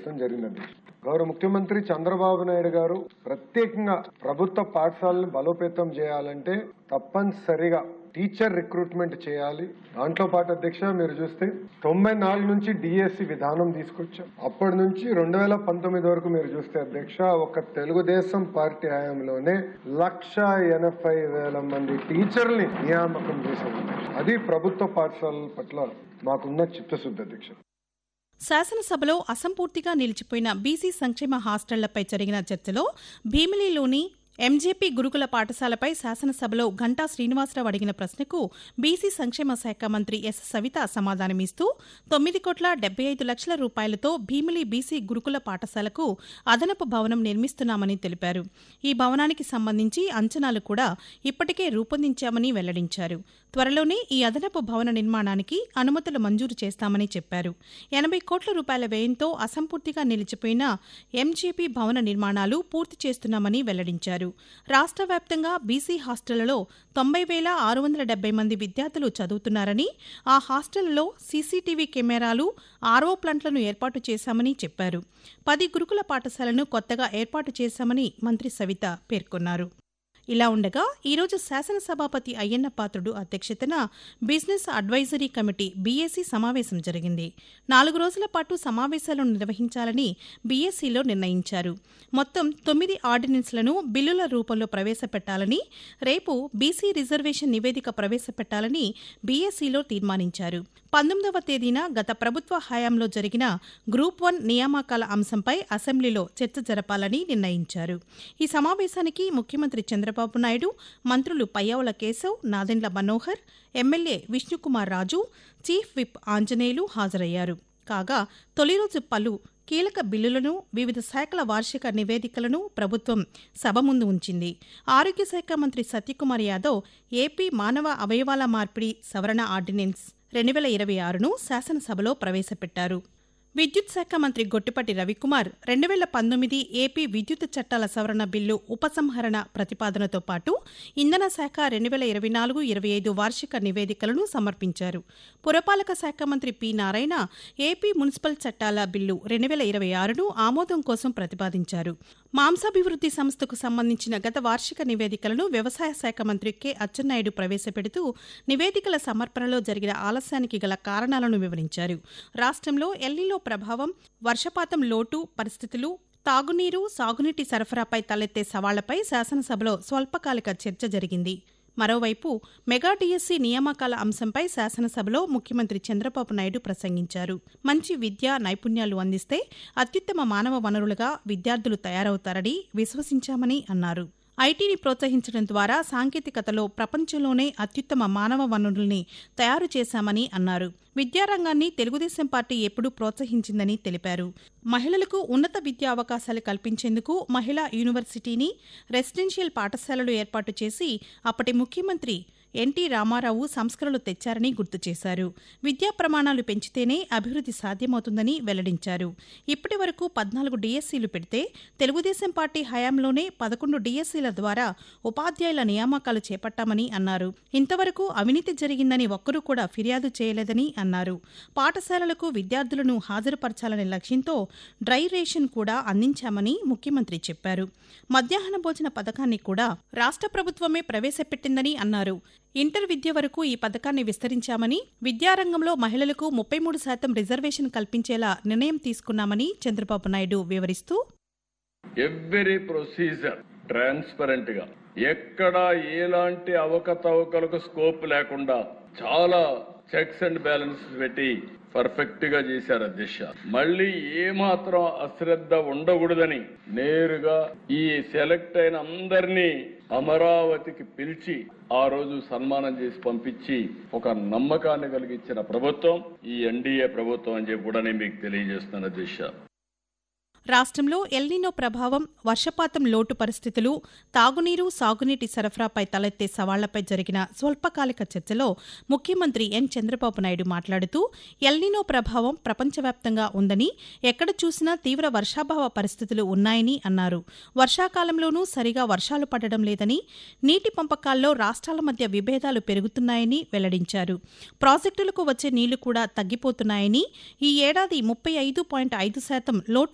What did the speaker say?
తెలియజేయడం జరిగిందండి గౌరవ ముఖ్యమంత్రి చంద్రబాబు నాయుడు గారు ప్రత్యేకంగా ప్రభుత్వ పాఠశాలను బలోపేతం చేయాలంటే తప్పనిసరిగా టీచర్ రిక్రూట్మెంట్ చేయాలి దాంట్లో పాటు అధ్యక్ష మీరు చూస్తే తొంభై నాలుగు నుంచి డిఎస్సి విధానం తీసుకొచ్చాం అప్పటి నుంచి రెండు వేల పంతొమ్మిది వరకు మీరు చూస్తే అధ్యక్ష ఒక తెలుగుదేశం పార్టీ హయాంలోనే లక్ష ఎనభై వేల మంది టీచర్ని నియామకం చేశాం అధ్యక్ష. అది ప్రభుత్వ పాఠశాలల పట్ల మాకున్న చిత్తశుద్ధి అధ్యక్ష శాసనసభలో అసంపూర్తిగా నిలిచిపోయిన బీసీ సంక్షేమ హాస్టళ్లపై జరిగిన చర్చలో భీమిలిలోని ఎంజేపీ గురుకుల పాఠశాలపై శాసనసభలో గంటా శ్రీనివాసరావు అడిగిన ప్రశ్నకు బీసీ సంక్షేమ శాఖ మంత్రి ఎస్ సవిత సమాధానమిస్తూ తొమ్మిది కోట్ల డెబ్బై ఐదు లక్షల రూపాయలతో భీమిలి బీసీ గురుకుల పాఠశాలకు అదనపు భవనం నిర్మిస్తున్నామని తెలిపారు ఈ భవనానికి సంబంధించి అంచనాలు కూడా ఇప్పటికే రూపొందించామని వెల్లడించారు త్వరలోనే ఈ అదనపు భవన నిర్మాణానికి అనుమతులు మంజూరు చేస్తామని చెప్పారు ఎనభై కోట్ల రూపాయల వ్యయంతో అసంపూర్తిగా నిలిచిపోయిన ఎంజేపీ భవన నిర్మాణాలు పూర్తి చేస్తున్నామని వెల్లడించారు రాష్ట్ర వ్యాప్తంగా బీసీ హాస్టళ్లలో తొంభై వేల ఆరు వందల డెబ్బై మంది విద్యార్థులు చదువుతున్నారని ఆ హాస్టళ్లలో సీసీటీవీ కెమెరాలు ఆర్ఓ ప్లాంట్లను ఏర్పాటు చేశామని చెప్పారు పది గురుకుల పాఠశాలను కొత్తగా ఏర్పాటు చేశామని మంత్రి సవిత పేర్కొన్నారు ఇలా ఉండగా ఈరోజు శాసనసభాపతి అయ్యన్న పాత్రుడు అధ్యక్షతన బిజినెస్ అడ్వైజరీ కమిటీ బీఏసీ సమావేశం జరిగింది నాలుగు రోజుల పాటు సమావేశాలను నిర్వహించాలని బీఏసీలో నిర్ణయించారు మొత్తం తొమ్మిది ఆర్డినెన్స్లను బిల్లుల రూపంలో ప్రవేశపెట్టాలని రేపు బీసీ రిజర్వేషన్ నివేదిక ప్రవేశపెట్టాలని బీఏసీలో తీర్మానించారు పంతొమ్మిదవ తేదీన గత ప్రభుత్వ హయాంలో జరిగిన గ్రూప్ వన్ నియామకాల అంశంపై అసెంబ్లీలో చర్చ జరపాలని నిర్ణయించారు ఈ సమావేశానికి ముఖ్యమంత్రి చంద్రబాబు నాయుడు మంత్రులు Payyavula Keshav Nadendla Manohar MLA Vishnukumar Raju chief whip Anjaneyulu హాజరయ్యారు కాగా తొలి రోజు పలు కీలక బిల్లులను వివిధ శాఖల వార్షిక నివేదికలను ప్రభుత్వం సభ ముందు ఉంచింది ఆరోగ్య శాఖ మంత్రి సత్యకుమార్ యాదవ్ ఏపీ మానవ అవయవాల మార్పిడి సవరణ ఆర్డినెన్స్ రెండు వేల ఇరవై ఆరును శాసనసభలో ప్రవేశపెట్టారు విద్యుత్ శాఖ మంత్రి గొట్టిపాటి రవికుమార్ రెండు వేల పంతొమ్మిది ఏపీ విద్యుత్ చట్టాల సవరణ బిల్లు ఉపసంహరణ ప్రతిపాదనతో పాటు ఇంధన శాఖ రెండు వేల ఇరవై నాలుగు ఇరవై ఐదు వార్షిక నివేదికలను సమర్పించారు పురపాలక శాఖ మంత్రి పి నారాయణ ఏపీ మున్సిపల్ చట్టాల బిల్లు రెండు వేల ఇరవై ఆరును ఆమోదం కోసం ప్రతిపాదించారు మాంసాభివృద్ధి సంస్థకు సంబంధించిన గత వార్షిక నివేదికలను వ్యవసాయ శాఖ మంత్రి కె అచ్చెన్నాయుడు ప్రవేశపెడుతూ నివేదికల సమర్పణలో జరిగిన ఆలస్యానికి గల కారణాలను వివరించారు రాష్ట్రంలో ఎల్లీలో ప్రభావం వర్షపాతం లోటు పరిస్థితులు తాగునీరు సాగునీటి సరఫరాపై తలెత్తే సవాళ్లపై శాసనసభలో స్వల్పకాలిక చర్చ జరిగింది మరోవైపు మెగా డిఎస్సి నియామకాల అంశంపై శాసనసభలో ముఖ్యమంత్రి చంద్రబాబు నాయుడు ప్రసంగించారు మంచి విద్య నైపుణ్యాలు అందిస్తే అత్యుత్తమ మానవ వనరులుగా విద్యార్థులు తయారవుతారని విశ్వసించామని అన్నారు ఐటీని ప్రోత్సహించడం ద్వారా సాంకేతికతలో ప్రపంచంలోనే అత్యుత్తమ మానవ వనరుల్ని తయారు చేశామని అన్నారు విద్యారంగాన్ని తెలుగుదేశం పార్టీ ఎప్పుడూ ప్రోత్సహించిందని తెలిపారు మహిళలకు ఉన్నత విద్యా అవకాశాలు కల్పించేందుకు మహిళా యూనివర్సిటీని రెసిడెన్షియల్ పాఠశాలలు ఏర్పాటు చేసి అప్పటి ముఖ్యమంత్రి ఎన్టీ రామారావు సంస్కరణలు తెచ్చారని గుర్తు చేశారు విద్యా ప్రమాణాలు పెంచితేనే అభివృద్ధి సాధ్యమవుతుందని వెల్లడించారు ఇప్పటి వరకు పద్నాలుగు డిఎస్సీలు పెడితే తెలుగుదేశం పార్టీ హయాంలోనే పదకొండు డిఎస్సీల ద్వారా ఉపాధ్యాయుల నియామకాలు చేపట్టామని అన్నారు ఇంతవరకు అవినీతి జరిగిందని ఒక్కరూ కూడా ఫిర్యాదు చేయలేదని అన్నారు పాఠశాలలకు విద్యార్థులను హాజరుపరచాలనే లక్ష్యంతో డ్రై రేషన్ కూడా అందించామని ముఖ్యమంత్రి చెప్పారు మధ్యాహ్న భోజన పథకాన్ని కూడా రాష్ట్ర ప్రభుత్వమే ప్రవేశపెట్టిందని అన్నారు ఇంటర్ విద్య వరకు ఈ పథకాన్ని విస్తరించామని విద్యారంగంలో మహిళలకు ముప్పై మూడు శాతం రిజర్వేషన్ కల్పించేలా నిర్ణయం తీసుకున్నామని చంద్రబాబు నాయుడు వివరిస్తూ ఎవ్రీ ప్రొసీజర్ ట్రాన్స్పరెంట్ గా ఎక్కడ ఎలాంటి అవకతవకలకు స్కోప్ లేకుండా చాలా చెక్స్ అండ్ బ్యాలెన్సెస్ పెట్టి పర్ఫెక్ట్ గా చేశారు అధ్యక్ష మళ్ళీ ఏ మాత్రం అశ్రద్ధ ఉండకూడదని నేరుగా ఈ సెలెక్ట్ అయిన అందరినీ అమరావతికి పిలిచి ఆ రోజు సన్మానం చేసి పంపించి ఒక నమ్మకాన్ని కలిగించిన ప్రభుత్వం ఈ ఎన్డీఏ ప్రభుత్వం అని చెప్పి కూడా నేను మీకు తెలియజేస్తున్నాను అధ్యక్ష రాష్ట్రంలో ఎల్నినో ప్రభావం వర్షపాతం లోటు పరిస్థితులు తాగునీరు సాగునీటి సరఫరాపై తలెత్తే సవాళ్లపై జరిగిన స్వల్పకాలిక చర్చలో ముఖ్యమంత్రి ఎన్ చంద్రబాబు నాయుడు మాట్లాడుతూ ఎల్నినో ప్రభావం ప్రపంచవ్యాప్తంగా ఉందని ఎక్కడ చూసినా తీవ్ర వర్షాభావ పరిస్థితులు ఉన్నాయని అన్నారు వర్షాకాలంలోనూ సరిగా వర్షాలు పడడం లేదని నీటి పంపకాల్లో రాష్ట్రాల మధ్య విభేదాలు పెరుగుతున్నాయని వెల్లడించారు ప్రాజెక్టులకు వచ్చే నీళ్లు కూడా తగ్గిపోతున్నాయని ఈ ఏడాది ముప్పై ఐదు పాయింట్ ఐదు శాతం లోటు